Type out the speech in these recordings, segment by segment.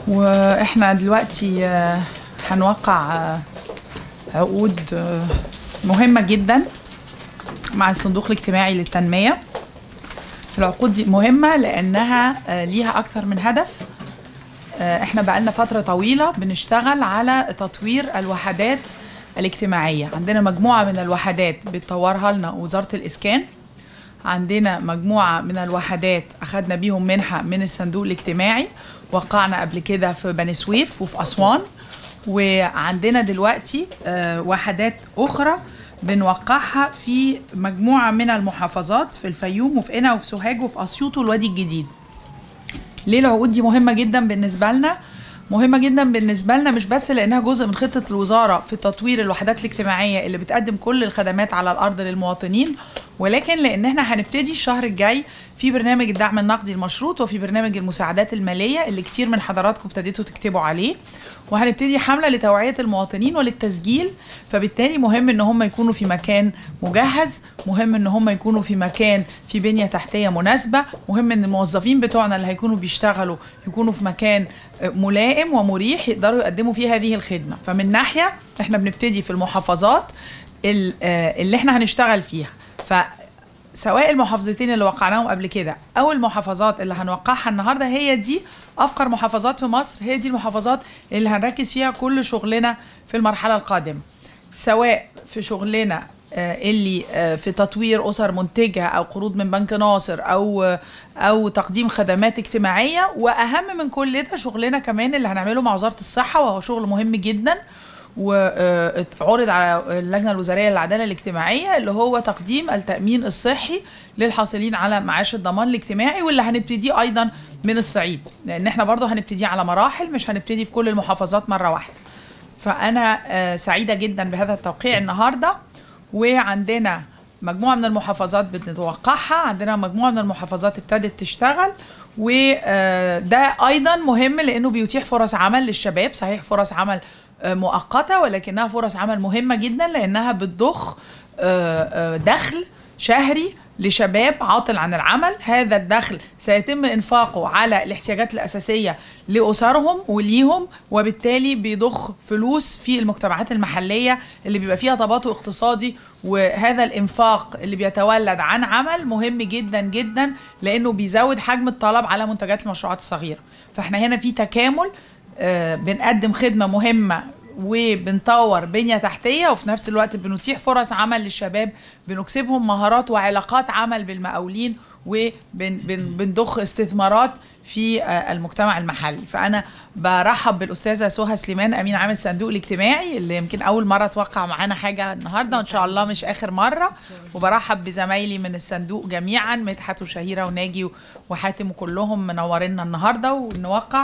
واحنا دلوقتي آه، هنوقع آه، عقود آه، مهمة جدا مع الصندوق الاجتماعي للتنمية العقود دي مهمة لأنها آه، ليها أكثر من هدف آه، احنا بقالنا فترة طويلة بنشتغل على تطوير الوحدات الاجتماعية عندنا مجموعة من الوحدات بتطورها لنا وزارة الإسكان عندنا مجموعة من الوحدات أخدنا بيهم منحة من الصندوق الاجتماعي وقعنا قبل كده في بني سويف وفي أسوان وعندنا دلوقتي آه، وحدات أخرى بنوقعها في مجموعة من المحافظات في الفيوم وفي قنا وفي سوهاج وفي أسيوط والوادي الجديد ليه العقود دي مهمة جدا بالنسبة لنا؟ مهمة جدا بالنسبة لنا مش بس لأنها جزء من خطة الوزارة في تطوير الوحدات الاجتماعية اللي بتقدم كل الخدمات على الأرض للمواطنين ولكن لأن احنا هنبتدي الشهر الجاي في برنامج الدعم النقدي المشروط وفي برنامج المساعدات المالية اللي كتير من حضراتكم ابتديتوا تكتبوا عليه وهنبتدي حملة لتوعية المواطنين وللتسجيل فبالتالي مهم ان هم يكونوا في مكان مجهز مهم ان هم يكونوا في مكان في بنية تحتية مناسبة مهم ان الموظفين بتوعنا اللي هيكونوا بيشتغلوا يكونوا في مكان آه، ملائم ومريح يقدروا يقدموا فيه هذه الخدمة فمن ناحية احنا بنبتدي في المحافظات ال- آه، اللي احنا هنشتغل فيها ف سواء المحافظتين اللي وقعناهم قبل كده او المحافظات اللي هنوقعها النهارده هي دي افقر محافظات في مصر هي دي المحافظات اللي هنركز فيها كل شغلنا في المرحله القادمه سواء في شغلنا آه، اللي آه، في تطوير اسر منتجه او قروض من بنك ناصر او آه، او تقديم خدمات اجتماعيه واهم من كل ده شغلنا كمان اللي هنعمله مع وزاره الصحه وهو شغل مهم جدا وعرض على اللجنه الوزاريه للعداله الاجتماعيه اللي هو تقديم التامين الصحي للحاصلين على معاش الضمان الاجتماعي واللي هنبتديه ايضا من الصعيد لان احنا برضه هنبتديه على مراحل مش هنبتدي في كل المحافظات مره واحده فانا آه، سعيده جدا بهذا التوقيع النهارده وعندنا مجموعه من المحافظات بنتوقعها عندنا مجموعه من المحافظات ابتدت تشتغل وده ايضا مهم لانه بيتيح فرص عمل للشباب صحيح فرص عمل آه، مؤقته ولكنها فرص عمل مهمه جدا لانها بتضخ آه، آه، دخل شهري لشباب عاطل عن العمل هذا الدخل سيتم انفاقه على الاحتياجات الاساسيه لاسرهم وليهم وبالتالي بيضخ فلوس في المجتمعات المحليه اللي بيبقى فيها تباطؤ اقتصادي وهذا الانفاق اللي بيتولد عن عمل مهم جدا جدا لانه بيزود حجم الطلب على منتجات المشروعات الصغيره فاحنا هنا في تكامل آه، بنقدم خدمه مهمه وبنطور بنيه تحتيه وفي نفس الوقت بنتيح فرص عمل للشباب بنكسبهم مهارات وعلاقات عمل بالمقاولين وبنضخ استثمارات في آه، المجتمع المحلي فانا برحب بالاستاذه سهى سليمان امين عام الصندوق الاجتماعي اللي يمكن اول مره توقع معانا حاجه النهارده وان شاء الله مش اخر مره وبرحب بزمايلي من الصندوق جميعا مدحت وشهيره وناجي وحاتم وكلهم منورينا النهارده ونوقع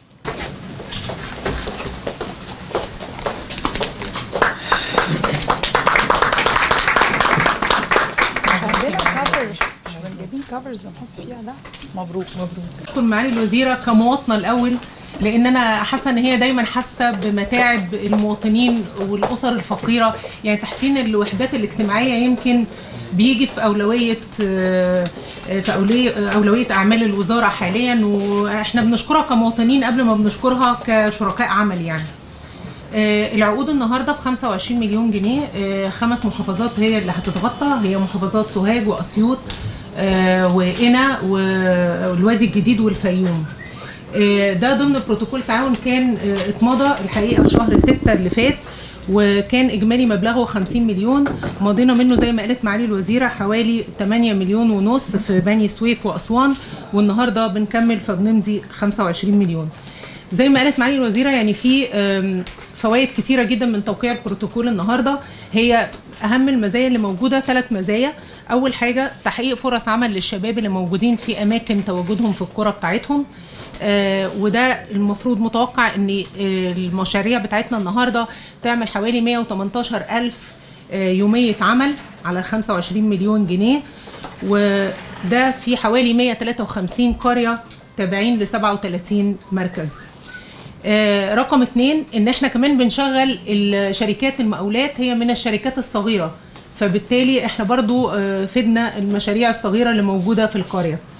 عندنا كفرز مش جايبين كفرز بنحط فيها ده مبروك مبروك اشكر معالي الوزيره كمواطنه الاول لان انا حاسه ان هي دايما حاسه بمتاعب المواطنين والاسر الفقيره يعني تحسين الوحدات الاجتماعيه يمكن بيجي في اولويه آه، في أولي- اولويه اعمال الوزاره حاليا واحنا بنشكرها كمواطنين قبل ما بنشكرها كشركاء عمل يعني آه، العقود النهارده ب 25 مليون جنيه آه، خمس محافظات هي اللي هتتغطى هي محافظات سوهاج واسيوط آه، وقنا والوادي الجديد والفيوم آه، ده ضمن بروتوكول تعاون كان آه، اتمضى الحقيقه في شهر 6 اللي فات وكان اجمالي مبلغه 50 مليون مضينا منه زي ما قالت معالي الوزيره حوالي 8 مليون ونص في بني سويف واسوان والنهارده بنكمل فبنمضي 25 مليون زي ما قالت معالي الوزيره يعني في آم، فوائد كتيره جدا من توقيع البروتوكول النهارده هي اهم المزايا اللي موجوده ثلاث مزايا اول حاجه تحقيق فرص عمل للشباب اللي موجودين في اماكن تواجدهم في القرى بتاعتهم آه وده المفروض متوقع ان آه، المشاريع بتاعتنا النهارده تعمل حوالي 118 الف آه، يوميه عمل على 25 مليون جنيه وده في حوالي 153 قريه تابعين ل 37 مركز آه، رقم اتنين ان احنا كمان بنشغل الشركات المقاولات هي من الشركات الصغيره فبالتالي احنا برضو آه، فدنا المشاريع الصغيره اللي موجوده في القريه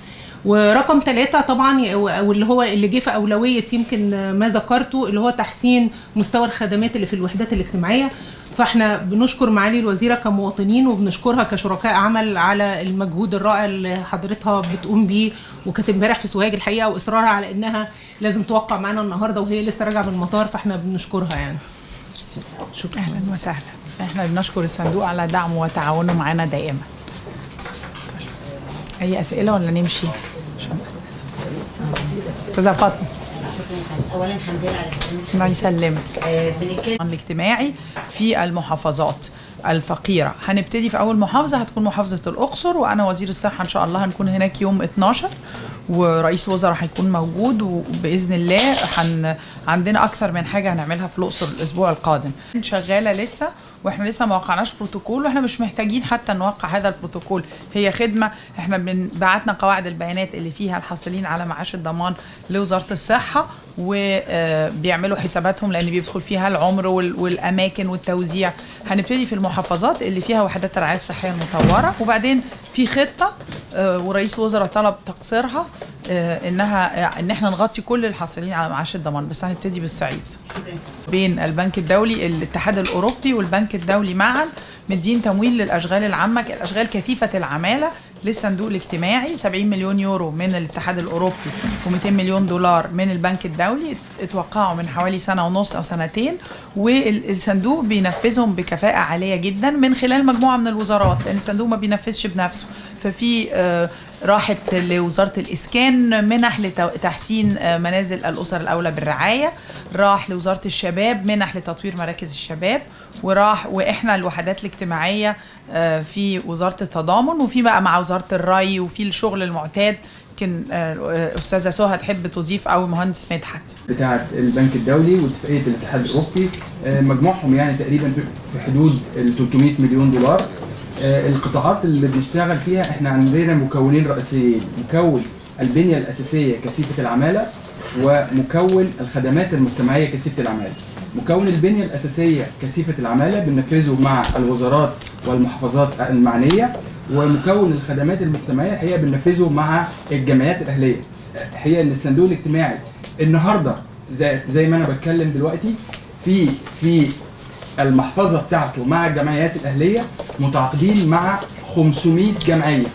ورقم ثلاثة طبعا ي- واللي هو اللي جه في أولوية يمكن ما ذكرته اللي هو تحسين مستوى الخدمات اللي في الوحدات الاجتماعية فاحنا بنشكر معالي الوزيرة كمواطنين وبنشكرها كشركاء عمل على المجهود الرائع اللي حضرتها بتقوم بيه وكانت امبارح في سوهاج الحقيقة وإصرارها على إنها لازم توقع معانا النهاردة وهي لسه راجعة من المطار فاحنا بنشكرها يعني شكرا اهلا وسهلا احنا بنشكر الصندوق على دعمه وتعاونه معنا دائما اي اسئله ولا نمشي عشان- استاذه فاطمه اولا الحمد لله على السلامه الله يسلمك آه، بنتكلم الاجتماعي في المحافظات الفقيرة هنبتدي في أول محافظة هتكون محافظة الأقصر وأنا وزير الصحة إن شاء الله هنكون هناك يوم 12 ورئيس الوزراء هيكون موجود وبإذن الله هن... عندنا أكثر من حاجة هنعملها في الأقصر الأسبوع القادم شغالة لسه واحنا لسه ما وقعناش بروتوكول واحنا مش محتاجين حتى نوقع هذا البروتوكول هي خدمه احنا بن- بعتنا قواعد البيانات اللي فيها الحاصلين على معاش الضمان لوزاره الصحه وبيعملوا حساباتهم لان بيدخل فيها العمر وال- والاماكن والتوزيع هنبتدي في المحافظات اللي فيها وحدات الرعايه الصحيه المطوره وبعدين في خطه آه، ورئيس الوزراء طلب تقصيرها آه، انها ان احنا نغطي كل الحاصلين على معاش الضمان بس هنبتدي بالصعيد بين البنك الدولي الاتحاد الاوروبي والبنك الدولي معا مدين تمويل للاشغال العامه الاشغال كثيفه العماله للصندوق الاجتماعي 70 مليون يورو من الاتحاد الاوروبي و200 مليون دولار من البنك الدولي اتوقعوا من حوالي سنه ونص او سنتين والصندوق بينفذهم بكفاءه عاليه جدا من خلال مجموعه من الوزارات لان الصندوق ما بينفذش بنفسه ففي آه، راحت لوزاره الاسكان منح لتحسين آه، منازل الاسر الاولى بالرعايه راح لوزاره الشباب منح لتطوير مراكز الشباب وراح واحنا الوحدات الاجتماعيه آه، في وزاره التضامن وفي بقى مع وزاره الري وفي الشغل المعتاد يمكن آه، استاذه سهى تحب تضيف او مهندس مدحت بتاعه البنك الدولي واتفاقيه الاتحاد الاوروبي آه، مجموعهم يعني تقريبا في حدود ال 300 مليون دولار آه، القطاعات اللي بنشتغل فيها احنا عندنا مكونين رئيسيين مكون البنيه الاساسيه كثيفه العماله ومكون الخدمات المجتمعيه كثيفه العماله مكون البنيه الاساسيه كثيفه العماله بننفذه مع الوزارات والمحافظات المعنيه ومكون الخدمات المجتمعيه الحقيقه بننفذه مع الجمعيات الاهليه الحقيقه ان الصندوق الاجتماعي النهارده زي, زي ما انا بتكلم دلوقتي في في المحفظه بتاعته مع الجمعيات الاهليه متعاقدين مع 500 جمعيه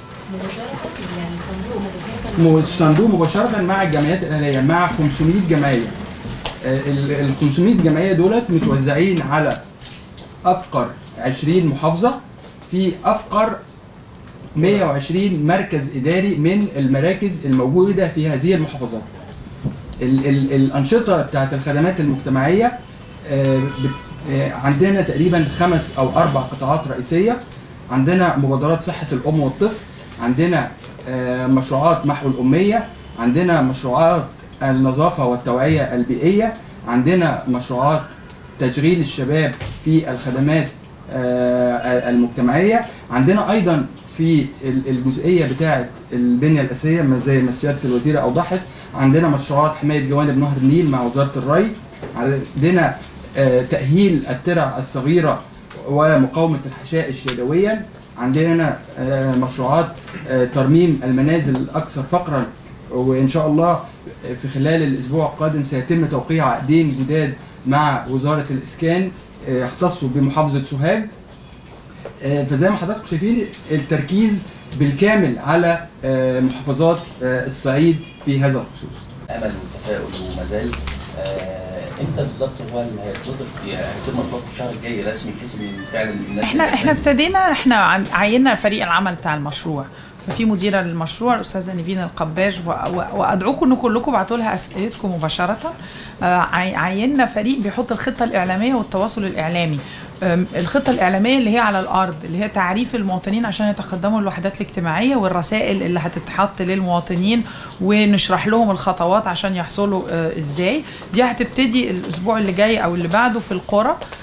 الصندوق مباشره مع الجمعيات الاهليه مع 500 جمعيه آه، ال ال 500 جمعيه دولت متوزعين على افقر 20 محافظه في افقر 120 مركز اداري من المراكز الموجوده في هذه المحافظات. ال ال الانشطه بتاعت الخدمات المجتمعيه آه، بت- آه، عندنا تقريبا خمس او اربع قطاعات رئيسيه عندنا مبادرات صحه الام والطفل عندنا آه، مشروعات محو الاميه عندنا مشروعات النظافه والتوعيه البيئيه عندنا مشروعات تشغيل الشباب في الخدمات آه، المجتمعيه عندنا ايضا في ال- الجزئيه بتاعه البنيه الاساسيه ما زي ما سياده الوزيره اوضحت عندنا مشروعات حمايه جوانب نهر النيل مع وزاره الري عندنا آه، تاهيل الترع الصغيره ومقاومه الحشائش يدويا عندنا آه، مشروعات آه، ترميم المنازل الاكثر فقرا وان شاء الله في خلال الاسبوع القادم سيتم توقيع عقدين جداد مع وزاره الاسكان آه، يختصوا بمحافظه سوهاج آه، فزي ما حضراتكم شايفين التركيز بالكامل على آه، محافظات آه، الصعيد في هذا الخصوص امل وتفاؤل وما زال آه، امتى بالظبط هو اللي هيتطلب يعني هيتم اطلاقه الشهر الجاي رسمي بحيث ان فعلا الناس احنا تبدأ احنا تنزل؟ ابتدينا احنا عن- عينا فريق العمل بتاع المشروع ففي مديره للمشروع الاستاذه نيفين القباش و- و- وادعوكم ان كلكم ابعتوا لها اسئلتكم مباشره آه، عي- عينا فريق بيحط الخطه الاعلاميه والتواصل الاعلامي أم، الخطه الاعلاميه اللي هي على الارض اللي هي تعريف المواطنين عشان يتقدموا الوحدات الاجتماعيه والرسائل اللي هتتحط للمواطنين ونشرح لهم الخطوات عشان يحصلوا آه، ازاي دي هتبتدي الاسبوع اللي جاي او اللي بعده في القرى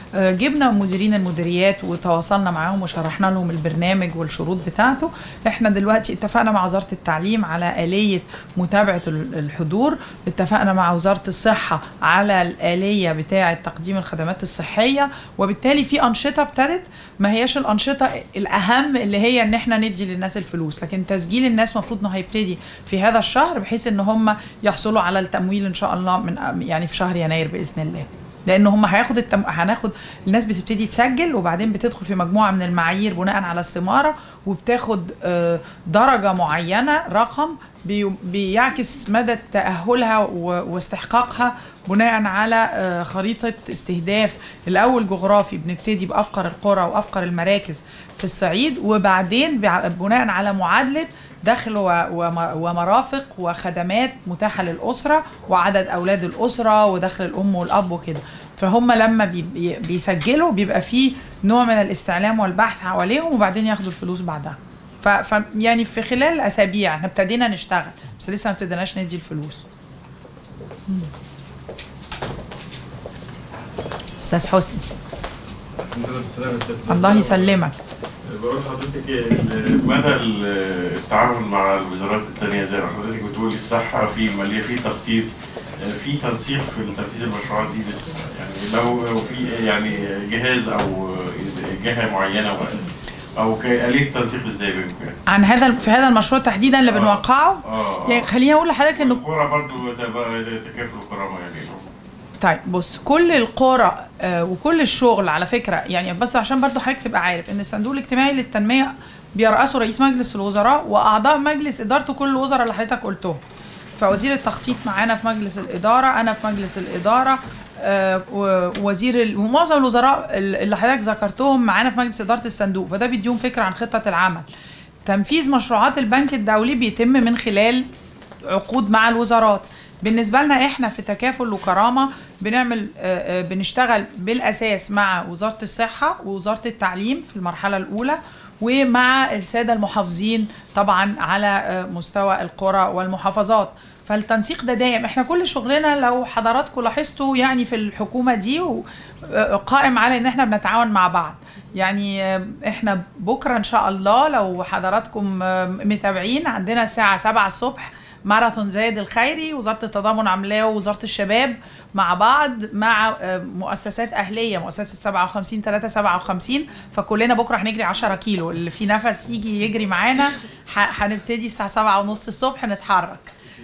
آه، جبنا مديرين المديريات وتواصلنا معاهم وشرحنا لهم البرنامج والشروط بتاعته احنا دلوقتي اتفقنا مع وزاره التعليم على اليه متابعه ال- الحضور اتفقنا مع وزاره الصحه على الاليه بتاعه تقديم الخدمات الصحيه وبالتالي في انشطه ابتدت ما هياش الانشطه الاهم اللي هي ان احنا ندي للناس الفلوس لكن تسجيل الناس المفروض انه هيبتدي في هذا الشهر بحيث ان هم يحصلوا على التمويل ان شاء الله من يعني في شهر يناير باذن الله لان هم هياخد التم... هناخد الناس بتبتدي تسجل وبعدين بتدخل في مجموعه من المعايير بناء على استماره وبتاخد آه، درجه معينه رقم بي... بيعكس مدى تاهلها و... واستحقاقها بناء على آه، خريطه استهداف الاول جغرافي بنبتدي بافقر القرى وافقر المراكز في الصعيد وبعدين بع- بناء على معادله دخل و- وم- ومرافق وخدمات متاحه للاسره وعدد اولاد الاسره ودخل الام والاب وكده فهم لما بي- بي- بيسجلوا بيبقى في نوع من الاستعلام والبحث حواليهم وبعدين ياخدوا الفلوس بعدها ف, ف يعني في خلال اسابيع احنا ابتدينا نشتغل بس لسه ما ابتديناش ندي الفلوس مم. استاذ حسني الله يسلمك بقول لحضرتك ال- مدى ال- التعاون مع الوزارات التانية زي ما حضرتك بتقولي الصحة في مالية في تخطيط في تنسيق في تنفيذ المشروعات دي بس يعني لو لو في يعني جهاز او جهة معينة و- او كآلية تنسيق ازاي بينكم يعني؟ عن هذا في هذا المشروع تحديدا اللي آه. بنوقعه اه يعني خليني اقول لحضرتك انه الكورة برضو تبقى تكافل وكرامة يعني طيب بص كل القرى آه، وكل الشغل على فكره يعني بس عشان برضو حضرتك تبقى عارف ان الصندوق الاجتماعي للتنميه بيرأسه رئيس مجلس الوزراء واعضاء مجلس ادارته كل الوزراء اللي حضرتك قلتهم فوزير التخطيط معانا في مجلس الاداره انا في مجلس الاداره آه، ووزير ال- ومعظم الوزراء اللي حضرتك ذكرتهم معانا في مجلس اداره الصندوق فده بيديهم فكره عن خطه العمل تنفيذ مشروعات البنك الدولي بيتم من خلال عقود مع الوزارات بالنسبه لنا احنا في تكافل وكرامه بنعمل آه، آه، بنشتغل بالاساس مع وزاره الصحه ووزاره التعليم في المرحله الاولى ومع الساده المحافظين طبعا على آه، مستوى القرى والمحافظات فالتنسيق ده دايم احنا كل شغلنا لو حضراتكم لاحظتوا يعني في الحكومه دي و- آه، قائم على ان احنا بنتعاون مع بعض يعني آه، احنا بكره ان شاء الله لو حضراتكم آه، متابعين عندنا الساعه 7 الصبح ماراثون زايد الخيري وزاره التضامن عاملاه ووزاره الشباب مع بعض مع آه، مؤسسات اهليه مؤسسه 57 3 57 فكلنا بكره هنجري 10 كيلو اللي في نفس يجي يجري معانا ح- هنبتدي الساعه 7 ونص الصبح نتحرك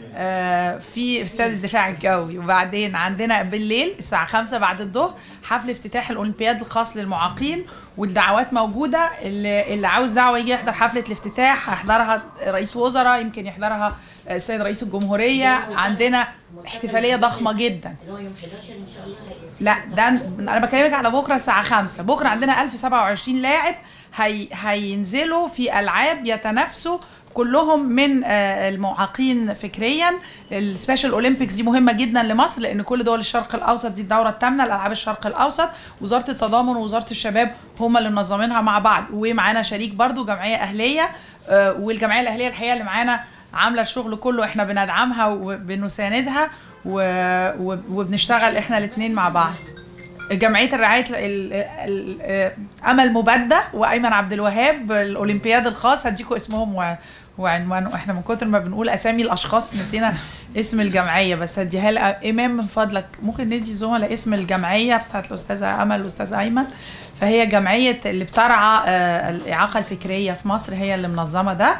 آه، في استاد الدفاع الجوي وبعدين عندنا بالليل الساعه 5 بعد الظهر حفل افتتاح الاولمبياد الخاص للمعاقين والدعوات موجوده اللي, اللي عاوز دعوه يجي يحضر حفله الافتتاح هيحضرها رئيس وزراء يمكن يحضرها السيد رئيس الجمهوريه عندنا احتفاليه ضخمه جدا اللي هو يوم 11 ان شاء الله هيبقى لا ده انا بكلمك على بكره الساعه 5 بكره عندنا 1027 لاعب هي هينزلوا في العاب يتنافسوا كلهم من آه، المعاقين فكريا السبيشال اولمبيكس دي مهمه جدا لمصر لان كل دول الشرق الاوسط دي الدوره الثامنه لالعاب الشرق الاوسط وزاره التضامن ووزاره الشباب هم اللي منظمينها مع بعض ومعانا شريك برضو جمعيه اهليه آه، والجمعيه الاهليه الحقيقه اللي معانا عامله الشغل كله احنا بندعمها وبنساندها و- و- وبنشتغل احنا الاثنين مع بعض جمعيه الرعايه ال- ال- ال- امل مبدة وايمن عبد الوهاب الاولمبياد الخاص هديكوا اسمهم و- وعنوان احنا من كتر ما بنقول اسامي الاشخاص نسينا اسم الجمعيه بس هديها لها امام من فضلك ممكن ندي زملاء اسم الجمعيه بتاعت الاستاذه امل والاستاذ ايمن فهي جمعيه اللي بترعى آه، الاعاقه الفكريه في مصر هي اللي منظمه ده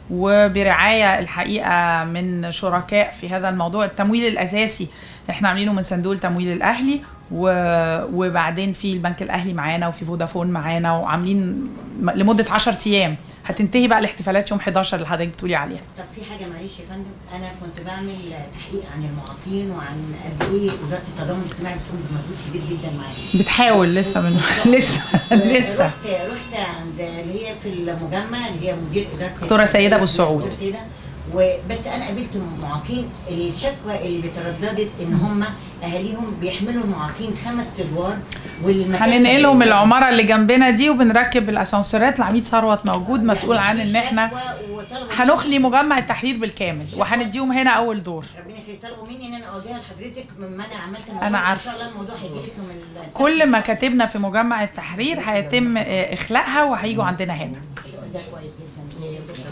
وبرعايه الحقيقه من شركاء في هذا الموضوع التمويل الاساسي احنا عاملينه من صندوق التمويل الاهلي و... وبعدين في البنك الاهلي معانا وفي فودافون معانا وعاملين م- لمده 10 ايام هتنتهي بقى الاحتفالات يوم 11 اللي حضرتك بتقولي عليها طب في حاجه معلش يا فندم انا كنت بعمل تحقيق عن المعاقين وعن قد ايه وزاره التضامن الاجتماعي بتقوم بمجهود كبير جدا معاهم بتحاول لسه من لسه لسه رحت رحت عند اللي هي في المجمع اللي هي مدير اداره دكتورة سيدة أبو السعود. دكتورة سيدة وبس انا قابلت معاقين الشكوى اللي بترددت ان هم اهاليهم بيحملوا المعاقين خمس ادوار والمكان هننقلهم العماره اللي جنبنا دي وبنركب الاسانسيرات العميد ثروت موجود مسؤول عن ان احنا شكوى وطلبوا هنخلي مجمع التحرير بالكامل وهنديهم هنا اول دور ربنا يخليك طلبوا مني ان انا اواجهها لحضرتك مما انا عملت الموضوع أنا ان عارفة. شاء الله الموضوع هيجي لكم السبت. كل مكاتبنا في مجمع التحرير هيتم آه، اخلاءها وهيجوا عندنا هنا ده كويس جدا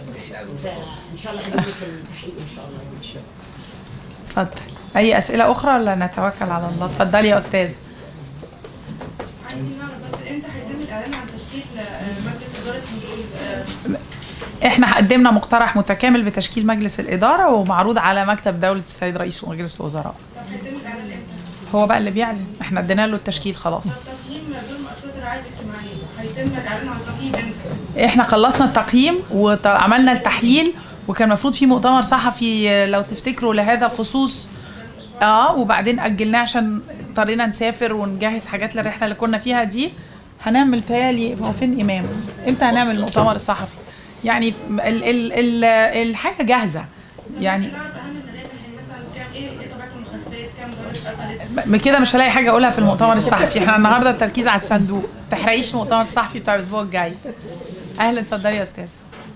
ان شاء الله هجيب لك التحقيق ان شاء الله ان شاء الله اتفضل اي اسئله اخرى ولا نتوكل على الله اتفضلي يا استاذ عايزين نعرف بس امتى هيتم الاعلان عن تشكيل آه، مجلس اداره مسؤول احنا قدمنا مقترح متكامل بتشكيل مجلس الاداره ومعروض على مكتب دوله السيد رئيس مجلس الوزراء طب هيتم الاعلان امتى؟ هو بقى اللي بيعلن احنا ادينا له التشكيل خلاص طب تقييم دور مؤسسات الرعايه الاجتماعيه هيتم الاعلان عن تقييم امتى؟ احنا خلصنا التقييم وعملنا التحليل وكان المفروض في مؤتمر صحفي آه، لو تفتكروا لهذا الخصوص اه وبعدين اجلناه عشان اضطرينا نسافر ونجهز حاجات للرحله اللي كنا فيها دي هنعمل تهيألي هو فين امام امتى هنعمل المؤتمر الصحفي يعني ال ال ال الحاجه جاهزه يعني نعرف اهم المنابح يعني مثلا كام ايه ايه طبيعه المخالفات كام ضريبه قتلت ب- كده مش هلاقي حاجه اقولها في المؤتمر الصحفي احنا النهارده التركيز على الصندوق تحرقيش المؤتمر الصحفي بتاع الاسبوع الجاي اهلا اتفضلي يا استاذه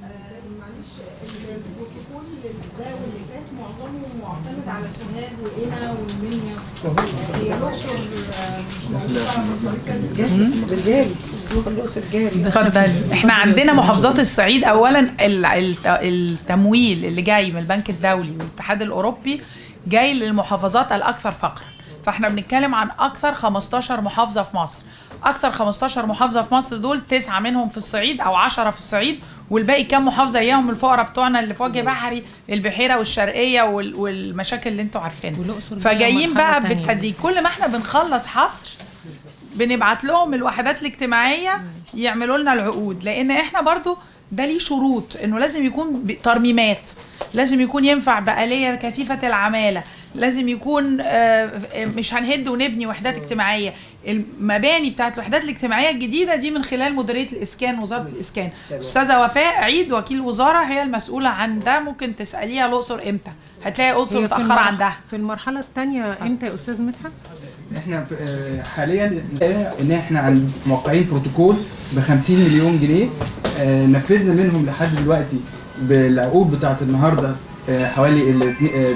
معلش البروتوكول ده واللي فات معظمه معتمد على سوهاج وقنا والمنيا هي الاقصر آه، مش موجوده على الطريقه دي الاقصر جاري اتفضلي احنا عندنا محافظات الصعيد اولا ال- الت- التمويل اللي جاي من البنك الدولي والاتحاد الاوروبي جاي للمحافظات الاكثر فقرا فاحنا بنتكلم عن اكثر 15 محافظه في مصر اكثر 15 محافظه في مصر دول تسعه منهم في الصعيد او 10 في الصعيد والباقي كام محافظه اياهم الفقراء بتوعنا اللي في وجه بحري البحيره والشرقيه وال- والمشاكل اللي انتوا عارفينها والأقصر بقى فجايين مرحلة بقى تانية. بالتدريج كل ما احنا بنخلص حصر بنبعت لهم الوحدات الاجتماعيه يعملوا لنا العقود لان احنا برضو ده ليه شروط انه لازم يكون ب- ترميمات لازم يكون ينفع بآلية كثيفة العمالة لازم يكون آه، مش هنهد ونبني وحدات اجتماعية المباني بتاعت الوحدات الاجتماعية الجديدة دي من خلال مديرية الإسكان وزارة الإسكان أستاذة وفاء عيد وكيل وزارة هي المسؤولة عن ده ممكن تسأليها الأقصر إمتى هتلاقي الأقصر هي في متأخرة المر- عندها في المرحله الثانيه امتى يا استاذ مدحت؟ احنا في- آه، حاليا ان احنا عن موقعين بروتوكول ب 50 مليون جنيه آه، نفذنا منهم لحد دلوقتي بالعقود بتاعت النهارده آه، حوالي ال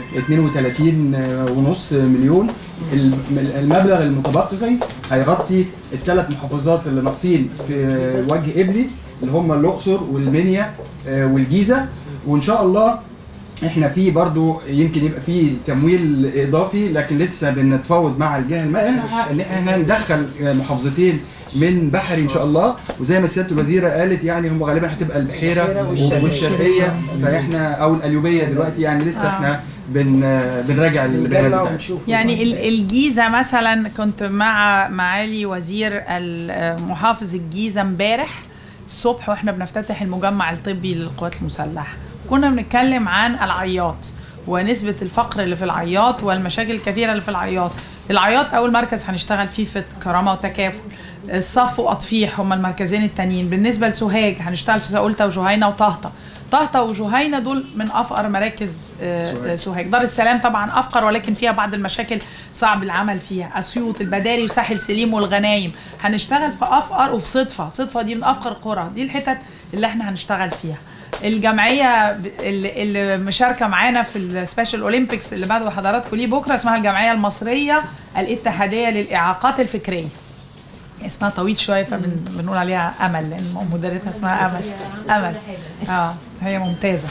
32 آه، ونص مليون الم- المبلغ المتبقي هيغطي الثلاث محافظات اللي ناقصين في وجه قبلي اللي هم الاقصر والمنيا آه، والجيزه وان شاء الله احنا في برضو يمكن يبقى في تمويل اضافي لكن لسه بنتفاوض مع الجهه الماليه ان احنا ندخل محافظتين من بحري ان شاء الله وزي ما سياده الوزيره قالت يعني هم غالبا هتبقى البحيره والشرقيه فاحنا او القليوبيه دلوقتي يعني لسه احنا بن بنراجع البيانات بتاعتنا. يعني ال- الجيزه مثلا كنت مع معالي وزير ال- محافظ الجيزه امبارح الصبح واحنا بنفتتح المجمع الطبي للقوات المسلحه كنا بنتكلم عن العياط ونسبه الفقر اللي في العياط والمشاكل الكثيره اللي في العياط العياط اول مركز هنشتغل فيه في كرامه وتكافل الصف واطفيح هما المركزين التانيين بالنسبه لسوهاج هنشتغل في ساقولتا وجهينه وطهطا طهطا وجهينه دول من افقر مراكز آه، آه، سوهاج دار السلام طبعا افقر ولكن فيها بعض المشاكل صعب العمل فيها اسيوط البداري وساحل سليم والغنايم هنشتغل في افقر وفي صدفه صدفه دي من افقر القرى دي الحتت اللي احنا هنشتغل فيها الجمعيه ب- اللي, اللي مشاركه معانا في السبيشال اولمبيكس اللي بعد حضراتكم ليه بكره اسمها الجمعيه المصريه الاتحاديه للاعاقات الفكريه اسمها طويل شويه فبنقول عليها امل لان مديرتها اسمها امل امل اه هي ممتازه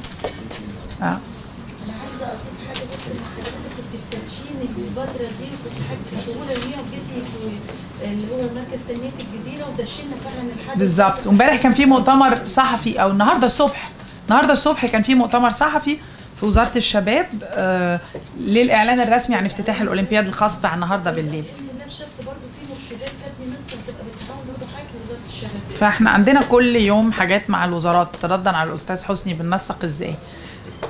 اه انا عايزه اضيف حاجه بس ان حضرتك كنت في تدشين الفتره دي كنت حاجه شغوله بيها وجيتي في اللي هو مركز تنميه الجزيره ودشنا فعلا الحدث بالظبط وامبارح كان في مؤتمر صحفي او النهارده الصبح النهارده الصبح كان في مؤتمر صحفي في وزاره الشباب آه للاعلان الرسمي عن افتتاح الاولمبياد الخاص بتاع النهارده بالليل لان الناس سبت برضه في مرشدات تبني مصر هتبقى بالتعاون برضه حاجه وزاره الشباب فاحنا عندنا كل يوم حاجات مع الوزارات ردا على الاستاذ حسني بننسق ازاي